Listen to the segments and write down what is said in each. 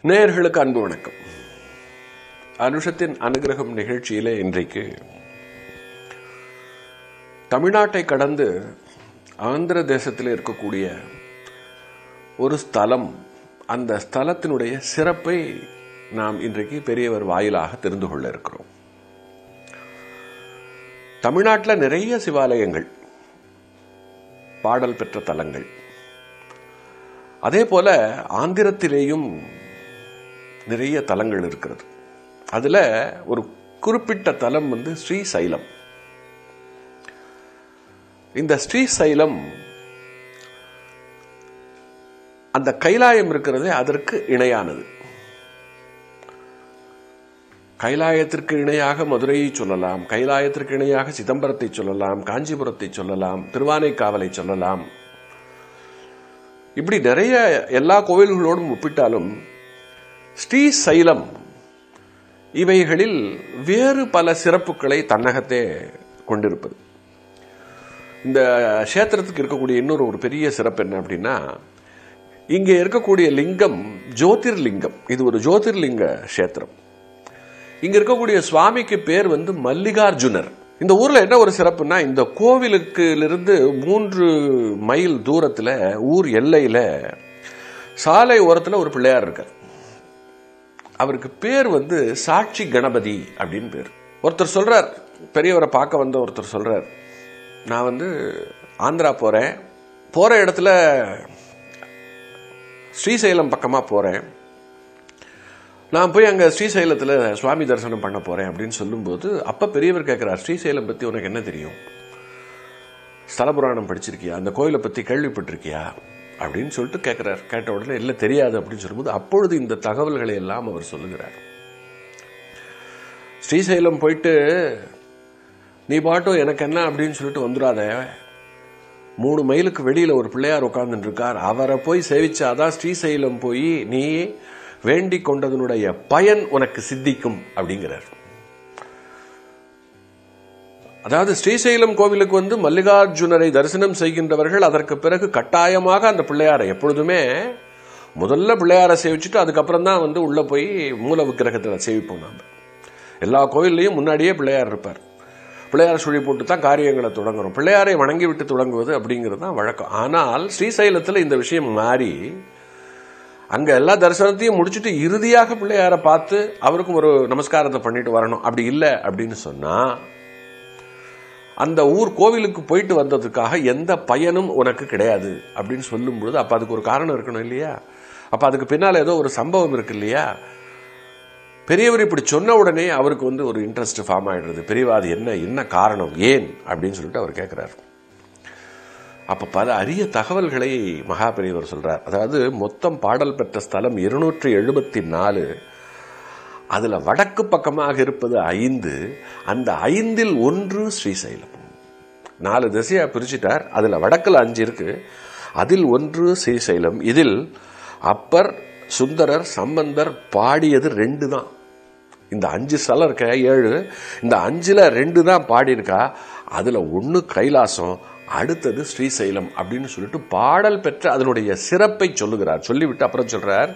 நேயர்களுக்கு அன்பு வணக்கம் அனுஷத்தின் அனுகிரகம் நிகழ்ச்சியிலே இன்றைக்கு தமிழ்நாட்டை கடந்து ஆந்திர தேசத்தில் இருக்கக்கூடிய ஒரு ஸ்தலம் அந்த ஸ்தலத்தினுடைய சிறப்பை நாம் இன்றைக்கு பெரியவர் வாயிலாக தெரிந்து கொள்ள இருக்கிறோம் தமிழ்நாட்டில் நிறைய சிவாலயங்கள் பாடல் பெற்ற தலங்கள் அதே போல ஆந்திரத்திலேயும் நிறைய தலங்கள் இருக்கிறது அதுல ஒரு குறிப்பிட்ட தலம் வந்து ஸ்ரீசைலம் இந்த ஸ்ரீசைலம் அந்த கைலாயம் இருக்கிறது அதற்கு இணையானது கைலாயத்திற்கு இணையாக மதுரையை சொல்லலாம் கைலாயத்திற்கு இணையாக சிதம்பரத்தை சொல்லலாம் காஞ்சிபுரத்தை சொல்லலாம் திருவானைக்காவலை சொல்லலாம் இப்படி நிறைய எல்லா கோவில்களோடும் ஒப்பிட்டாலும் ஸ்ரீசைலம் இவைகளில் வேறு பல சிறப்புகளை தன்னகத்தே கொண்டிருப்பது இந்த கஷேத்திரத்துக்கு இருக்கக்கூடிய இன்னொரு ஒரு பெரிய சிறப்பு என்ன அப்படின்னா இங்கே இருக்கக்கூடிய லிங்கம் ஜோதிர்லிங்கம் இது ஒரு ஜோதிர்லிங்க கஷேத்திரம் இங்க இருக்கக்கூடிய சுவாமிக்கு பேர் வந்து மல்லிகார்ஜுனர் இந்த ஊர்ல என்ன ஒரு சிறப்புனா இந்த கோவிலுக்கு இருந்து மூன்று மைல் தூரத்துல ஊர் எல்லையில சாலை ஓரத்துல ஒரு பிள்ளையார் இருக்கார் அவருக்கு பேர் வந்து சாட்சி கணபதி அப்படின்னு பேர் ஒருத்தர் சொல்றார் பெரியவரை பார்க்க வந்த ஒருத்தர் சொல்றார் நான் வந்து ஆந்திரா போறேன் போற இடத்துல ஸ்ரீசைலம் பக்கமா போறேன் நான் போய் அங்கே ஸ்ரீசைலத்தில் சுவாமி தரிசனம் பண்ண போகிறேன் அப்படின்னு சொல்லும்போது அப்போ பெரியவர் கேட்குறார் ஸ்ரீசைலம் பற்றி உனக்கு என்ன தெரியும் ஸ்தல புராணம் படிச்சிருக்கியா அந்த கோயிலை பற்றி கேள்விப்பட்டிருக்கியா அப்படின்னு சொல்லிட்டு கேட்குறார் கேட்ட உடனே இல்லை தெரியாது அப்படின்னு சொல்லும்போது அப்பொழுது இந்த தகவல்களை எல்லாம் அவர் சொல்லுகிறார் ஸ்ரீசைலம் போயிட்டு நீ பாட்டும் எனக்கு என்ன அப்படின்னு சொல்லிட்டு வந்துடாத மூணு மைலுக்கு வெளியில் ஒரு பிள்ளையார் உட்கார்ந்துட்டு இருக்கார் அவரை போய் சேவிச்சாதான் ஸ்ரீசைலம் போய் நீ வேண்டிக் கொண்டதனுடைய பயன் உனக்கு சித்திக்கும் அப்படிங்கிறார் அதாவது ஸ்ரீசைலம் கோவிலுக்கு வந்து மல்லிகார்ஜுனரை தரிசனம் செய்கின்றவர்கள் அதற்கு பிறகு கட்டாயமாக அந்த பிள்ளையாரை எப்பொழுதுமே முதல்ல பிள்ளையாரை சேவிச்சுட்டு அதுக்கப்புறம் தான் வந்து உள்ள போய் மூல விக்கிரகத்தில் சேவிப்போம் நாம எல்லா கோவில்லையும் முன்னாடியே பிள்ளையார் இருப்பார் பிள்ளையார் சுழி போட்டு தான் காரியங்களை தொடங்குறோம் பிள்ளையாரை வணங்கி விட்டு தொடங்குவது அப்படிங்கிறது தான் வழக்கம் ஆனால் ஸ்ரீசைலத்தில் இந்த விஷயம் மாறி அங்க எல்லா தரிசனத்தையும் முடிச்சுட்டு இறுதியாக பிள்ளையார பார்த்து அவருக்கும் ஒரு நமஸ்காரத்தை பண்ணிட்டு வரணும் அப்படி இல்லை அப்படின்னு சொன்னா அந்த ஊர் கோவிலுக்கு போயிட்டு வந்ததுக்காக எந்த பயனும் உனக்கு கிடையாது அப்படின்னு சொல்லும் பொழுது அப்ப அதுக்கு ஒரு காரணம் இருக்கணும் இல்லையா அப்ப அதுக்கு பின்னால ஏதோ ஒரு சம்பவம் இருக்கு இல்லையா பெரியவர் இப்படி சொன்ன உடனே அவருக்கு வந்து ஒரு இன்ட்ரெஸ்ட் ஃபார்ம் ஆயிடுறது பெரியவா அது என்ன என்ன காரணம் ஏன் அப்படின்னு சொல்லிட்டு அவர் கேட்கிறார் அப்ப பல அரிய தகவல்களை மகா பெரியவர் சொல்றார் அதாவது மொத்தம் பாடல் பெற்ற ஸ்தலம் இருநூற்றி எழுபத்தி நாலு அதுல வடக்கு பக்கமாக இருப்பது ஐந்து அந்த ஐந்தில் ஒன்று ஸ்ரீசைலம் நாலு திசையா பிரிச்சுட்டார் அதுல வடக்குல அஞ்சு இருக்கு அதில் ஒன்று ஸ்ரீசைலம் இதில் அப்பர் சுந்தரர் சம்பந்தர் பாடியது ரெண்டு தான் இந்த அஞ்சு ஸ்தலம் இருக்க ஏழு இந்த அஞ்சுல ரெண்டு தான் பாடியிருக்கா அதுல ஒன்னு கைலாசம் அடுத்தது ஸ்ரீசைலம் அப்படின்னு சொல்லிட்டு பாடல் பெற்ற அதனுடைய சிறப்பை சொல்லுகிறார் சொல்லிவிட்டு அப்புறம் சொல்றார்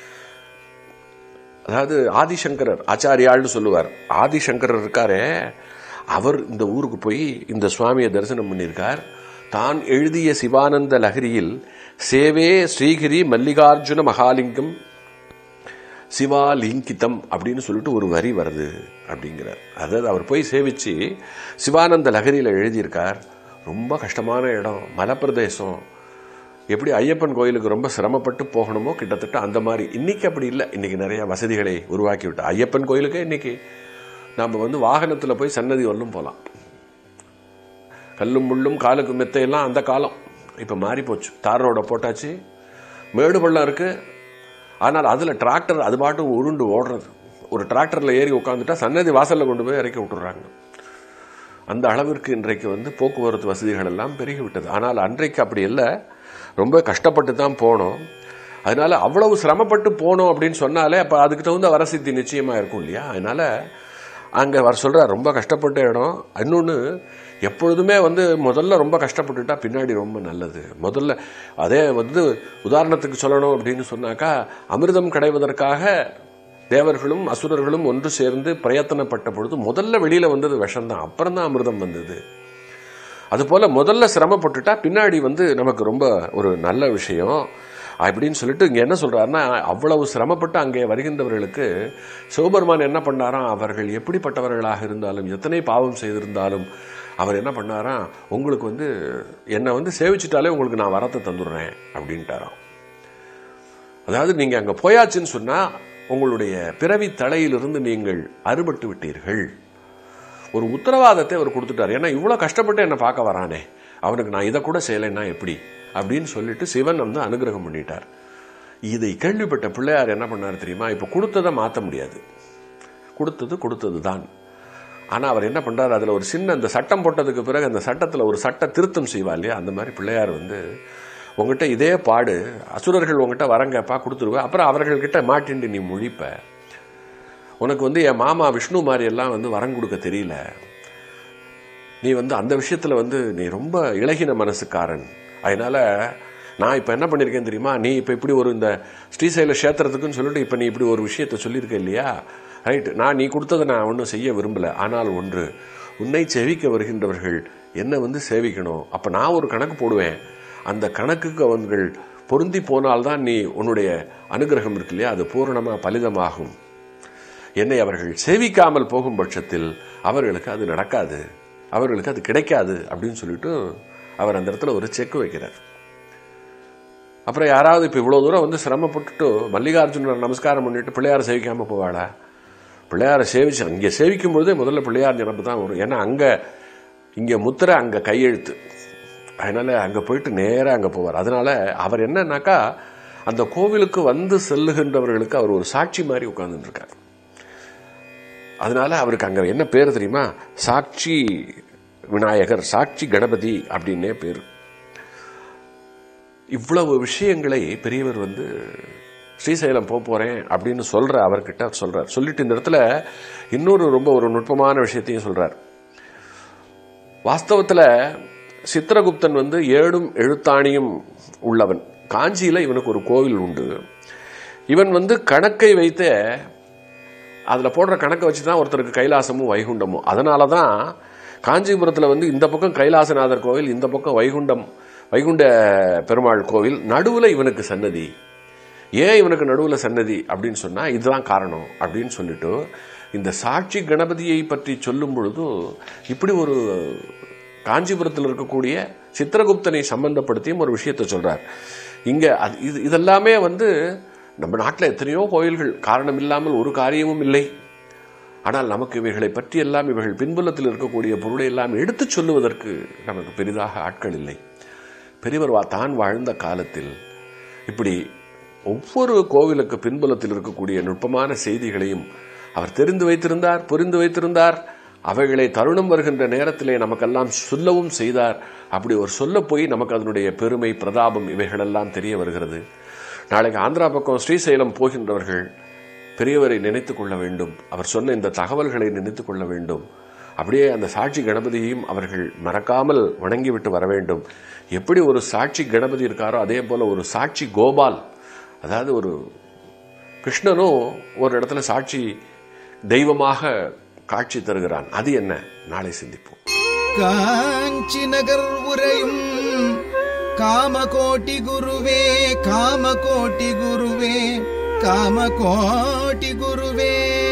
அதாவது ஆதிசங்கரர் ஆச்சாரியாள்னு சொல்லுவார் ஆதிசங்கரர் இருக்காரே அவர் இந்த ஊருக்கு போய் இந்த சுவாமியை தரிசனம் பண்ணியிருக்கார் தான் எழுதிய சிவானந்த லஹரியில் சேவே ஸ்ரீகிரி மல்லிகார்ஜுன மகாலிங்கம் சிவாலிங்கிதம் அப்படின்னு சொல்லிட்டு ஒரு வரி வருது அப்படிங்கிறார் அதாவது அவர் போய் சேவிச்சு சிவானந்த லஹரியில் எழுதியிருக்கார் ரொம்ப கஷ்டமான இடம் மலைப்பிரதேசம் எப்படி ஐயப்பன் கோயிலுக்கு ரொம்ப சிரமப்பட்டு போகணுமோ கிட்டத்தட்ட அந்த மாதிரி இன்னைக்கு அப்படி இல்லை இன்னைக்கு நிறைய வசதிகளை உருவாக்கி விட்டு ஐயப்பன் கோயிலுக்கே இன்னைக்கு நாம் வந்து வாகனத்தில் போய் சன்னதி வரலும் போகலாம் கல்லும் முள்ளும் காலுக்கு மெத்தையெல்லாம் அந்த காலம் இப்போ மாறி போச்சு தார் ரோட போட்டாச்சு மேடு பள்ளம் இருக்கு ஆனால் அதில் டிராக்டர் அது பாட்டும் உருண்டு ஓடுறது ஒரு டிராக்டரில் ஏறி உட்காந்துட்டா சன்னதி வாசலில் கொண்டு போய் இறக்கி விட்டுறாங்க அந்த அளவிற்கு இன்றைக்கு வந்து போக்குவரத்து வசதிகள் எல்லாம் பெருகிவிட்டது ஆனால் அன்றைக்கு அப்படி இல்லை ரொம்ப கஷ்டப்பட்டு தான் போனோம் அதனால அவ்வளவு சிரமப்பட்டு போனோம் அப்படின்னு சொன்னாலே அப்போ அதுக்கு தகுந்த வரசித்தி நிச்சயமா இருக்கும் இல்லையா அதனால அங்கே அவர் சொல்றார் ரொம்ப கஷ்டப்பட்ட இடம் இன்னொன்று எப்பொழுதுமே வந்து முதல்ல ரொம்ப கஷ்டப்பட்டுட்டா பின்னாடி ரொம்ப நல்லது முதல்ல அதே வந்து உதாரணத்துக்கு சொல்லணும் அப்படின்னு சொன்னாக்கா அமிர்தம் கிடைவதற்காக தேவர்களும் அசுரர்களும் ஒன்று சேர்ந்து பிரயத்தனப்பட்ட பொழுது முதல்ல வெளியில வந்தது விஷம்தான் அப்புறம் தான் அமிர்தம் வந்தது அதுபோல முதல்ல சிரமப்பட்டுட்டா பின்னாடி வந்து நமக்கு ரொம்ப ஒரு நல்ல விஷயம் அப்படின்னு சொல்லிட்டு இங்க என்ன சொல்றாருன்னா அவ்வளவு சிரமப்பட்டு அங்கே வருகின்றவர்களுக்கு சிவபெருமான் என்ன பண்ணாராம் அவர்கள் எப்படிப்பட்டவர்களாக இருந்தாலும் எத்தனை பாவம் செய்திருந்தாலும் அவர் என்ன பண்ணாராம் உங்களுக்கு வந்து என்னை வந்து சேவிச்சிட்டாலே உங்களுக்கு நான் வரத்தை தந்துடுறேன் அப்படின்ட்டாராம் அதாவது நீங்க அங்க போயாச்சுன்னு சொன்னா உங்களுடைய பிறவி தலையிலிருந்து நீங்கள் அறுபட்டு விட்டீர்கள் ஒரு உத்தரவாதத்தை அவர் கொடுத்துட்டார் ஏன்னா இவ்வளவு கஷ்டப்பட்டு என்னை பார்க்க வரானே அவனுக்கு நான் இதை கூட செய்யலைன்னா எப்படி அப்படின்னு சொல்லிட்டு சிவன் வந்து அனுகிரகம் பண்ணிட்டார் இதை கேள்விப்பட்ட பிள்ளையார் என்ன பண்ணார் தெரியுமா இப்ப கொடுத்ததை மாற்ற முடியாது கொடுத்தது கொடுத்தது தான் ஆனா அவர் என்ன பண்றாரு அதுல ஒரு சின்ன அந்த சட்டம் போட்டதுக்கு பிறகு அந்த சட்டத்துல ஒரு சட்ட திருத்தம் செய்வா இல்லையா அந்த மாதிரி பிள்ளையார் வந்து உங்ககிட்ட இதே பாடு அசுரர்கள் உங்ககிட்ட வரங்கப்பா கொடுத்துருவேன் அப்புறம் அவர்கள்கிட்ட மாட்டிண்டு நீ முழிப்ப உனக்கு வந்து என் மாமா விஷ்ணு மாதிரி எல்லாம் வந்து வரம் கொடுக்க தெரியல நீ வந்து அந்த விஷயத்துல வந்து நீ ரொம்ப இளகின மனசுக்காரன் அதனால நான் இப்ப என்ன பண்ணிருக்கேன் தெரியுமா நீ இப்ப இப்படி ஒரு இந்த ஸ்ரீசைல கஷேத்திரத்துக்குன்னு சொல்லிட்டு இப்ப நீ இப்படி ஒரு விஷயத்த சொல்லியிருக்க இல்லையா ரைட் நான் நீ கொடுத்ததை நான் ஒன்றும் செய்ய விரும்பல ஆனால் ஒன்று உன்னை செவிக்க வருகின்றவர்கள் என்ன வந்து சேவிக்கணும் அப்ப நான் ஒரு கணக்கு போடுவேன் அந்த கணக்குக்கு அவர்கள் பொருந்தி போனால்தான் நீ உன்னுடைய அனுகிரகம் இருக்கு இல்லையா அது பூரணமா பலிதமாகும் என்னை அவர்கள் சேவிக்காமல் போகும் பட்சத்தில் அவர்களுக்கு அது நடக்காது அவர்களுக்கு அது கிடைக்காது அப்படின்னு சொல்லிட்டு அவர் அந்த இடத்துல ஒரு செக் வைக்கிறார் அப்புறம் யாராவது இப்போ இவ்வளோ தூரம் வந்து சிரமப்பட்டுட்டு மல்லிகார்ஜுனர் நமஸ்காரம் பண்ணிட்டு பிள்ளையாரை சேவிக்காம போவாளா பிள்ளையாரை சேவிச்சு அங்கே சேவிக்கும் பொழுதே முதல்ல பிள்ளையார் நினப்பு தான் வரும் ஏன்னா அங்கே இங்கே முத்திரை அங்கே கையெழுத்து அதனால அங்கே போயிட்டு நேராக அங்கே போவார் அதனால அவர் என்னன்னாக்கா அந்த கோவிலுக்கு வந்து செல்லுகின்றவர்களுக்கு அவர் ஒரு சாட்சி மாதிரி உட்கார்ந்துட்டு இருக்கார் அதனால அவருக்கு அங்க என்ன பேர் தெரியுமா சாட்சி விநாயகர் சாட்சி கணபதி அப்படின்னே பேர் இவ்வளவு விஷயங்களை பெரியவர் வந்து ஸ்ரீசைலம் போக போறேன் அப்படின்னு சொல்ற அவர்கிட்ட சொல்றார் சொல்லிட்டு இந்த இடத்துல இன்னொரு ரொம்ப ஒரு நுட்பமான விஷயத்தையும் சொல்றார் வாஸ்தவத்துல சித்திரகுப்தன் வந்து ஏடும் எழுத்தாணியும் உள்ளவன் காஞ்சியில இவனுக்கு ஒரு கோவில் உண்டு இவன் வந்து கணக்கை வைத்த அதில் போடுற கணக்கை வச்சு தான் ஒருத்தருக்கு கைலாசமும் வைகுண்டமும் அதனால தான் காஞ்சிபுரத்தில் வந்து இந்த பக்கம் கைலாசநாதர் கோவில் இந்த பக்கம் வைகுண்டம் வைகுண்ட பெருமாள் கோவில் நடுவில் இவனுக்கு சன்னதி ஏன் இவனுக்கு நடுவில் சன்னதி அப்படின்னு சொன்னால் இதுதான் காரணம் அப்படின்னு சொல்லிட்டு இந்த சாட்சி கணபதியை பற்றி சொல்லும் பொழுது இப்படி ஒரு காஞ்சிபுரத்தில் இருக்கக்கூடிய சித்திரகுப்தனை சம்பந்தப்படுத்தியும் ஒரு விஷயத்தை சொல்றார் இங்க அது இது இதெல்லாமே வந்து நம்ம நாட்டில் எத்தனையோ கோயில்கள் காரணம் இல்லாமல் ஒரு காரியமும் இல்லை ஆனால் நமக்கு இவைகளை பற்றி எல்லாம் இவைகள் பின்புலத்தில் இருக்கக்கூடிய பொருளை எல்லாம் எடுத்துச் சொல்லுவதற்கு நமக்கு பெரிதாக ஆட்கள் இல்லை பெரியவர் வா- தான் வாழ்ந்த காலத்தில் இப்படி ஒவ்வொரு கோவிலுக்கு பின்புலத்தில் இருக்கக்கூடிய நுட்பமான செய்திகளையும் அவர் தெரிந்து வைத்திருந்தார் புரிந்து வைத்திருந்தார் அவைகளை தருணம் வருகின்ற நேரத்திலே நமக்கெல்லாம் சொல்லவும் செய்தார் அப்படி ஒரு சொல்ல போய் நமக்கு அதனுடைய பெருமை பிரதாபம் இவைகளெல்லாம் தெரிய வருகிறது நாளைக்கு ஆந்திரா பக்கம் ஸ்ரீசைலம் போகின்றவர்கள் பெரியவரை நினைத்துக் கொள்ள வேண்டும் அவர் சொன்ன இந்த தகவல்களை நினைத்துக் கொள்ள வேண்டும் அப்படியே அந்த சாட்சி கணபதியையும் அவர்கள் மறக்காமல் வணங்கிவிட்டு வர வேண்டும் எப்படி ஒரு சாட்சி கணபதி இருக்காரோ அதே போல ஒரு சாட்சி கோபால் அதாவது ஒரு கிருஷ்ணனும் ஒரு இடத்துல சாட்சி தெய்வமாக காட்சி தருகிறான் அது என்ன நாளை சிந்திப்போம் காஞ்சி நகர் உரையும் காமகோட்டி குருவே காமகோட்டி குருவே காமகோட்டி குருவே